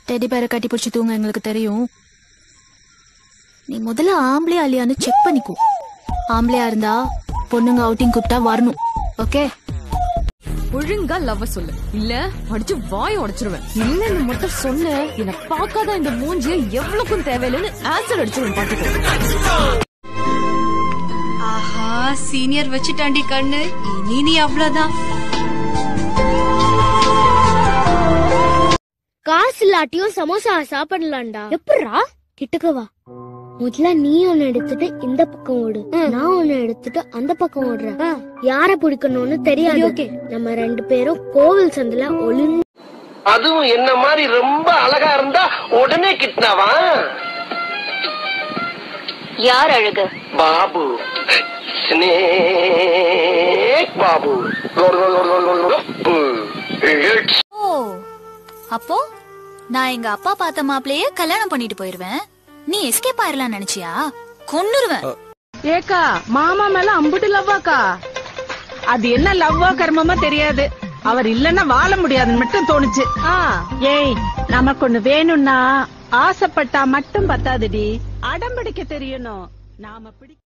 Teddy பேரை கட்டி பிடிச்சி தூங்க எங்களுக்கு தெரியும் நீ முதல்ல ஆம்பளையா இல்லையான்னு செக் பண்ணிக்கோ ஆம்பளையா இருந்தா பொண்ணுங்க அவுட்டிங் கூப்பிட்டா வரணும் ஓகே ஒழுங்கா லவ் சொல்லு இல்ல அடிச்சு வாய் உடைச்சிருவேன் இல்லன்னு மட்டும் சொல்லு என்ன பார்க்காத இந்த மூஞ்சிய எவ்வளவுக்கும் தேவையில்லைன்னு ஆன்சர் அடிச்சிருவேன் பாத்துக்கோ ஆஹா சீனியர் வச்சுட்டாண்டி கண்ணு இனி நீ அவ்வளவுதான் காசு இல்லாட்டியும் சமோசா சாப்பிடலாம்டா எப்படிரா கிட்டக்க வா முதல்ல நீ ஒன்னு எடுத்துட்டு இந்த பக்கம் ஓடு நான் ஒன்னு எடுத்துட்டு அந்த பக்கம் ஓடுறேன் யார பிடிக்கணும்னு தெரியாது நம்ம ரெண்டு பேரும் கோவில் சந்தில ஒளிஞ்சு அதுவும் என்ன மாதிரி ரொம்ப அழகா இருந்தா உடனே கிட்னாவா யார் அழகு பாபு ஸ்னேக் பாபு லொடு, லொடு, லொடு, லொடு, லொடு. It's ஓ அப்போ நான் எங்க அப்பா பார்த்த மாப்பிளையே கல்யாணம் பண்ணிட்டு போயிருவேன் நீ எஸ்கேப் ஆயிரலாம் நினைச்சியா கொன்னுருவேன் ஏக்கா மாமா மேல அம்புட்டு லவ்வாக்கா அது என்ன லவ்வா கர்மமா தெரியாது அவர் இல்லன்னா வாழ முடியாதுன்னு மட்டும் தோணுச்சு ஏய் நமக்கு ஒண்ணு வேணும்னா ஆசைப்பட்டா மட்டும் பத்தாதுடி அடம்பிடிக்க தெரியணும் நாம பிடி